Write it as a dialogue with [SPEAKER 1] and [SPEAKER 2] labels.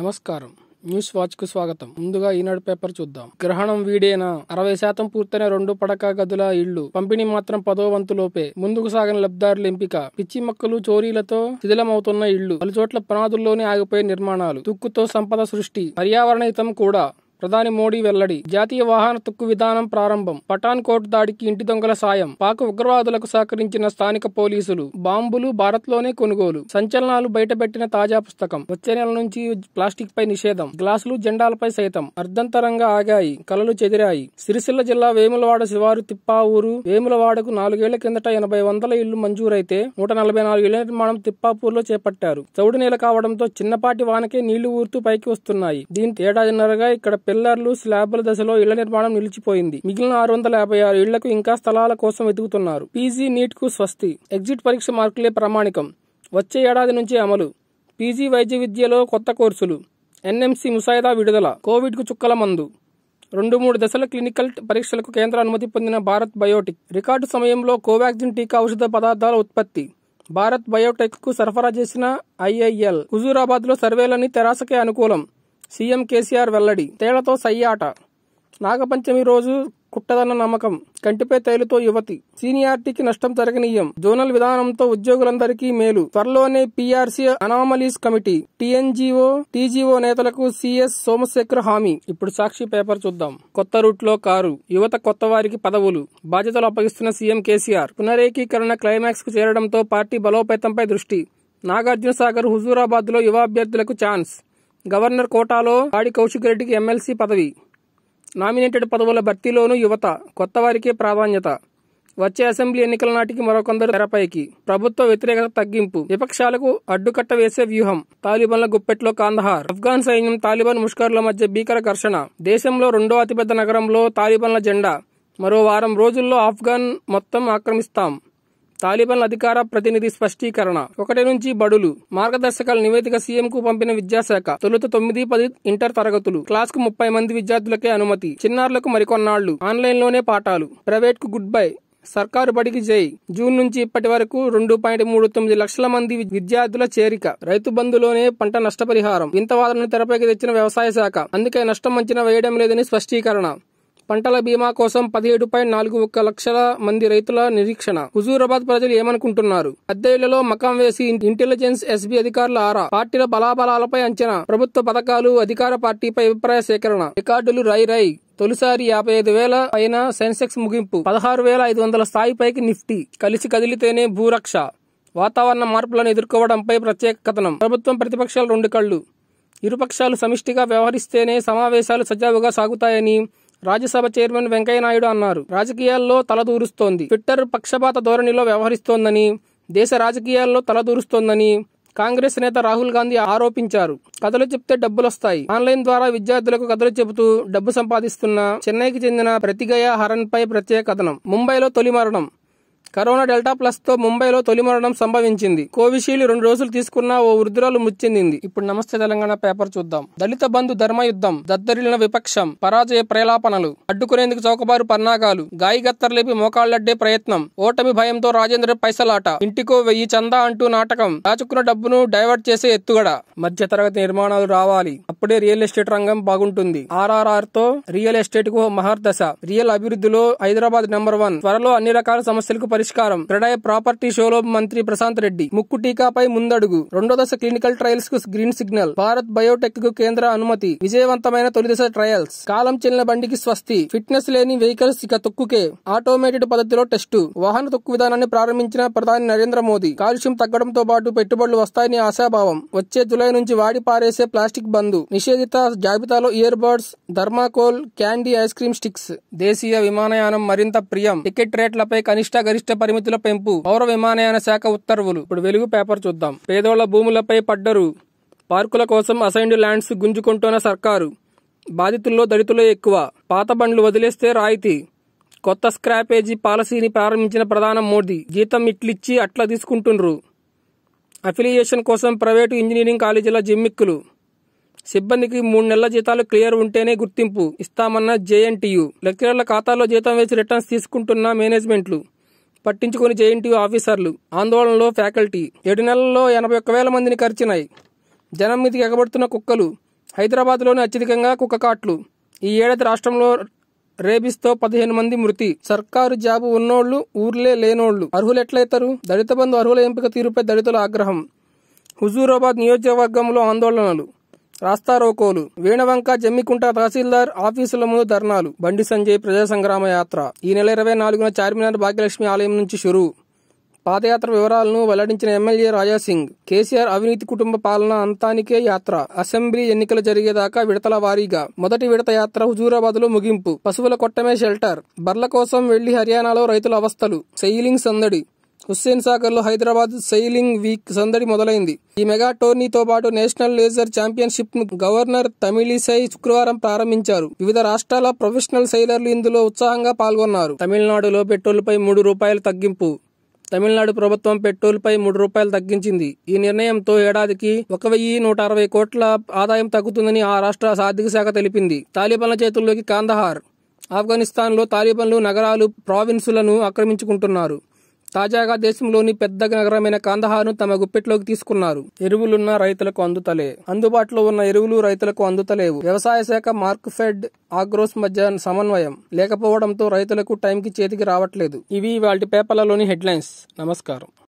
[SPEAKER 1] నమస్కారం news watch కు స్వాగతం ముందుగా ఈనాడు పేపర్ చూద్దాం గ్రహణం వీడేనా అరవై శాతం పూర్తయిన రెండు పడక గదుల ఇళ్లు పంపిణీ మాత్రం పదో వంతు లోపే ముందుకు సాగిన లబ్దారుల ఎంపిక పిచ్చి మొక్కలు చోరీలతో శిథిలమవుతున్న ఇళ్లు పలుచోట్ల పునాదుల్లోనే ఆగిపోయే నిర్మాణాలు తుక్కుతో సంపద సృష్టి పర్యావరణ హితం కూడా ప్రధాని మోడీ వెల్లడి జాతీయ వాహన తుక్కు విధానం ప్రారంభం పఠాన్ కోట్ దాడికి ఇంటి దొంగల సాయం పాక్ ఉగ్రవాదులకు సహకరించిన స్థానిక పోలీసులు బాంబులు భారత్ లోనే కొనుగోలు సంచలనాలు బయటపెట్టిన తాజా పుస్తకం వచ్చే నెల నుంచి ప్లాస్టిక్ పై నిషేధం గ్లాసులు జెండాలపై సైతం అర్ధంతరంగా ఆగాయి కలలు చెదిరాయి సిరిసిల్ల జిల్లా వేములవాడ శివారు తిప్పావూరు వేములవాడకు నాలుగేళ్ల కిందట ఎనభై వందల ఇళ్లు మంజూరైతే నూట నలభై నాలుగు ఇళ్ల నిర్మాణం తిప్పాపూర్లో చేపట్టారు చౌడు నేల కావడంతో చిన్నపాటి వానకే నీళ్లు ఊరుతూ పైకి వస్తున్నాయి దీంతో ఏడాదిన్నరగా ఇక్కడ పిల్లర్లు స్లాబ్ల దశలో ఇళ్ల నిర్మాణం నిలిచిపోయింది మిగిలిన ఆరు వందల యాభై ఆరు ఇళ్లకు ఇంకా స్థలాల కోసం వెతుకుతున్నారు పీజీ నీట్ కు స్వస్తి ఎగ్జిట్ పరీక్ష మార్కులే ప్రామాణికం వచ్చే ఏడాది నుంచి అమలు పీజీ వైద్య విద్యలో కొత్త కోర్సులు ఎన్ఎంసీ ముసాయిదా విడుదల కోవిడ్ కు చుక్కల మందు రెండు మూడు దశల క్లినికల్ పరీక్షలకు కేంద్ర అనుమతి పొందిన భారత్ బయోటిక్ రికార్డు సమయంలో కోవాక్సిన్ టీకా ఔషధ పదార్థాల ఉత్పత్తి భారత్ బయోటెక్ కు సరఫరా చేసిన ఐఐఎల్ హుజూరాబాద్ లో సర్వేలని తెరాసకే అనుకూలం సీఎం కేసీఆర్ వెల్లడి తేళ్లతో సయ్యాట నాగపంచమి రోజు కుట్టదన్న నమ్మకం కంటిపై తైలుతో యువతి సీనియారిటీకి నష్టం జరగనీయం జోనల్ విధానంతో ఉద్యోగులందరికీ మేలు త్వరలోనే PRC anomalies committee TNGO TGO నేతలకు సీఎస్ సోమశేఖర్ హామీ ఇప్పుడు సాక్షి పేపర్ చూద్దాం కొత్త రూట్ లో కారు యువత కొత్త వారికి పదవులు బాధ్యతలు అప్పగిస్తున్న సీఎం కేసీఆర్ పునరేకీకరణ క్లైమాక్స్ కు చేరడంతో పార్టీ బలోపేతంపై దృష్టి నాగార్జున సాగర్ హుజూరాబాద్ లో యువ అభ్యర్థులకు ఛాన్స్ గవర్నర్ కోటాలో ఆడి కౌశిక్ రెడ్డికి ఎమ్మెల్సీ పదవి నామినేటెడ్ పదవుల భర్తీలోనూ యువత కొత్త వారికే ప్రాధాన్యత వచ్చే అసెంబ్లీ ఎన్నికల నాటికి మరొకొందరు తెరపైకి ప్రభుత్వ వ్యతిరేకత తగ్గింపు విపక్షాలకు అడ్డుకట్ట వేసే వ్యూహం తాలిబాన్ల గుప్పెట్లో కాందహార్ ఆఫ్ఘాన్ సైన్యం తాలిబాన్ ముష్కర్ల మధ్య భీకర ఘర్షణ దేశంలో రెండో అతిపెద్ద నగరంలో తాలిబాన్ల జెండా మరో వారం రోజుల్లో ఆఫ్ఘాన్ మొత్తం ఆక్రమిస్తాం తాలిబాన్ల అధికార ప్రతినిధి స్పష్టీకరణ ఒకటి నుంచి బడులు మార్గదర్శకాల నివేదిక సీఎం కు పంపిన విద్యాశాఖ తొలుత తొమ్మిది పది ఇంటర్ తరగతులు క్లాస్ కు ముప్పై మంది విద్యార్థులకే అనుమతి చిన్నారులకు మరికొన్నాళ్లు ఆన్లైన్ లోనే పాఠాలు ప్రైవేట్ కు గుడ్ బై సర్కారు బడికి జై జూన్ నుంచి ఇప్పటి వరకు రెండు పాయింట్ మూడు తొమ్మిది లక్షల మంది విద్యార్థుల చేరిక రైతు బంధులోనే పంట నష్టపరిహారం వింత వాదనను తెరపైకి తెచ్చిన వ్యవసాయ శాఖ అందుకే నష్టం అంచనా వేయడం లేదని స్పష్టీకరణ పంటల బీమా కోసం పదిహేడు పాయింట్ నాలుగు ఒక్క లక్షల మంది రైతుల నిరీక్షణ హుజూరాబాద్ ప్రజలు ఏమనుకుంటున్నారు అద్దె ఇళ్లలో మకాం వేసి ఇంటెలిజెన్స్ ఎస్బీ అధికారుల ఆరా పార్టీల బలాబలాలపై అంచనా ప్రభుత్వ పథకాలు అధికార పార్టీపై అభిప్రాయ సేకరణ రికార్డులు రై రై తొలిసారి యాభై ఐదు వేల పైన సెన్సెక్స్ ముగింపు పదహారు వేల ఐదు వందల స్థాయిపైకి నిఫ్టీ కలిసి కదిలితేనే భూరక్ష వాతావరణ మార్పులను ఎదుర్కోవడంపై ప్రత్యేక కథనం ప్రభుత్వం ప్రతిపక్షాలు రెండు కళ్లు ఇరుపక్షాలు సమిష్టిగా వ్యవహరిస్తేనే సమావేశాలు సజావుగా సాగుతాయని రాజ్యసభ చైర్మన్ వెంకయ్యనాయుడు అన్నారు రాజకీయాల్లో తలదూరుస్తోంది ట్విట్టర్ పక్షపాత ధోరణిలో వ్యవహరిస్తోందని దేశ రాజకీయాల్లో తలదూరుస్తోందని కాంగ్రెస్ నేత రాహుల్ గాంధీ ఆరోపించారు కథలు చెప్తే డబ్బులొస్తాయి ఆన్లైన్ ద్వారా విద్యార్థులకు కథలు చెబుతూ డబ్బు సంపాదిస్తున్న చెన్నైకి చెందిన ప్రతిగయ హరన్ పై ప్రత్యేక కథనం ముంబైలో తొలి మరణం కరోనా డెల్టా ప్లస్ తో ముంబైలో తొలి మరణం సంభవించింది కోవిషీల్డ్ రెండు రోజులు తీసుకున్న ఓ వృద్ధురాలు మృతి చెందింది ఇప్పుడు నమస్తే తెలంగాణ పేపర్ చూద్దాం దళిత బంధు ధర్మయుద్ధం దద్దరిలిన విపక్షం పరాజయ ప్రేలాపనలు అడ్డుకునేందుకు చౌకబారు పన్నాగాలు గాయి గత్తర్లేపి మోకాళ్లడ్డే ప్రయత్నం ఓటమి భయంతో రాజేంద్ర పైసలాట ఇంటికో వెయ్యి చందా అంటూ నాటకం దాచుకున్న డబ్బును డైవర్ట్ చేసే ఎత్తుగడ మధ్య తరగతి నిర్మాణాలు రావాలి అప్పుడే రియల్ ఎస్టేట్ రంగం బాగుంటుంది ఆర్ఆర్ఆర్ తో రియల్ ఎస్టేట్ కు మహర్దశ రియల్ అభివృద్ధిలో హైదరాబాద్ నెంబర్ వన్ త్వరలో అన్ని రకాల సమస్యలకు పరిష్కారం క్రెడాయ్ ప్రాపర్టీ షోలో మంత్రి ప్రశాంత్ రెడ్డి ముక్కు టీకాపై ముందడుగు రెండో దశ క్లినికల్ ట్రయల్స్ కు గ్రీన్ సిగ్నల్ భారత్ బయోటెక్ కు కేంద్ర అనుమతి విజయవంతమైన తొలి దశ ట్రయల్స్ కాలం చెల్లిన బండికి స్వస్తి ఫిట్నెస్ లేని వెహికల్స్ ఇక తొక్కుకే ఆటోమేటెడ్ పద్ధతిలో టెస్టు వాహన తొక్కు విధానాన్ని ప్రారంభించిన ప్రధాని నరేంద్ర మోదీ కాలుష్యం తగ్గడంతో పాటు పెట్టుబడులు వస్తాయని ఆశాభావం వచ్చే జులై నుంచి వాడి పారేసే ప్లాస్టిక్ బంద్ నిషేధిత జాబితాలో ear buds thermocol candy ice cream sticks దేశీయ విమానయానం మరింత ప్రియం టికెట్ రేట్లపై కనిష్ట గరిష్ట పరిమితుల పెంపు పౌర విమానయాన శాఖ ఉత్తర్వులు ఇప్పుడు వెలుగు పేపర్ చూద్దాం పేదోళ్ల భూములపై పడ్డరు పార్కుల కోసం అసైన్డ్ ల్యాండ్స్ గుంజుకుంటున్న సర్కారు బాధితుల్లో దళితులే ఎక్కువ పాత బండ్లు వదిలేస్తే రాయితీ కొత్త స్క్రాపేజీ పాలసీని ప్రారంభించిన ప్రధాని మోదీ జీతం ఇట్లిచ్చి అట్లా తీసుకుంటుండ్రు అఫిలియేషన్ కోసం ప్రైవేటు ఇంజనీరింగ్ కాలేజీల జిమ్మిక్కులు సిబ్బందికి మూడు నెలల జీతాలు క్లియర్ ఉంటేనే గుర్తింపు ఇస్తామన్న జేఎన్టీయు లెక్చరర్ల ఖాతాలో జీతం వేసి రిటర్న్స్ తీసుకుంటున్న మేనేజ్మెంట్లు పట్టించుకుని జేఎన్టీయూ ఆఫీసర్లు ఆందోళనలో ఫ్యాకల్టీ ఏడు నెలల్లో ఎనభై ఒక్క వేల మందిని ఖర్చినాయి జనం మీదకి ఎగబడుతున్న కుక్కలు హైదరాబాద్లోని అత్యధికంగా కుక్కకాట్లు ఈ ఏడాది రాష్ట్రంలో రేబిస్తో పదిహేను మంది మృతి సర్కారు జాబు ఉన్నోళ్లు ఊర్లే లేనోళ్లు అర్హులు ఎట్లయితారు దళిత బంధు అర్హుల ఎంపిక తీరుపై దళితుల ఆగ్రహం హుజూరాబాద్ నియోజకవర్గంలో ఆందోళనలు రాస్తారోకోలు వేణవంక జమ్మికుంట తహసీల్దార్ ఆఫీసుల ముందు ధర్నాలు బండి సంజయ్ ప్రజా సంగ్రామ యాత్ర ఈ నెల ఇరవై నాలుగున చార్మినార్ భాగ్యలక్ష్మి ఆలయం నుంచి షురు పాదయాత్ర వివరాలను వెల్లడించిన ఎమ్మెల్యే రాజాసింగ్ కేసీఆర్ అవినీతి కుటుంబ పాలన అంతానికే యాత్ర అసెంబ్లీ ఎన్నికలు జరిగేదాకా విడతల వారీగా మొదటి విడత యాత్ర హుజూరాబాద్ లో ముగింపు పశువుల కొట్టమే షెల్టర్ బర్ల కోసం వెళ్లి హర్యానాలో రైతుల అవస్థలు సెయిలింగ్ సందడి హుస్సేన్ సాగర్ లో హైదరాబాద్ సెయిలింగ్ వీక్ సందడి మొదలైంది ఈ మెగా టోర్నీతో పాటు నేషనల్ లేజర్ ఛాంపియన్షిప్ ను గవర్నర్ తమిళిసై శుక్రవారం ప్రారంభించారు వివిధ రాష్ట్రాల ప్రొఫెషనల్ సెయిలర్లు ఇందులో ఉత్సాహంగా పాల్గొన్నారు తమిళనాడులో పెట్రోల్పై మూడు రూపాయలు తగ్గింపు తమిళనాడు ప్రభుత్వం పెట్రోల్పై మూడు రూపాయలు తగ్గించింది ఈ నిర్ణయంతో ఏడాదికి ఒక వెయ్యి నూట అరవై కోట్ల ఆదాయం తగ్గుతుందని ఆ రాష్ట్ర ఆర్థిక శాఖ తెలిపింది తాలిబాన్ల చేతుల్లోకి కాందహార్ ఆఫ్ఘనిస్తాన్లో తాలిబాన్లు నగరాలు ప్రావిన్సులను ఆక్రమించుకుంటున్నారు తాజాగా దేశంలోని పెద్ద నగరమైన కాందహార్ను తమ గుప్పెట్లోకి తీసుకున్నారు ఎరువులున్న రైతులకు అందుతలే అందుబాటులో ఉన్న ఎరువులు రైతులకు అందుతలేవు వ్యవసాయ శాఖ మార్క్ ఫెడ్ ఆగ్రోస్ మధ్య సమన్వయం లేకపోవడంతో రైతులకు టైంకి చేతికి రావట్లేదు ఇవి వాటి పేపర్లలోని హెడ్లైన్స్ నమస్కారం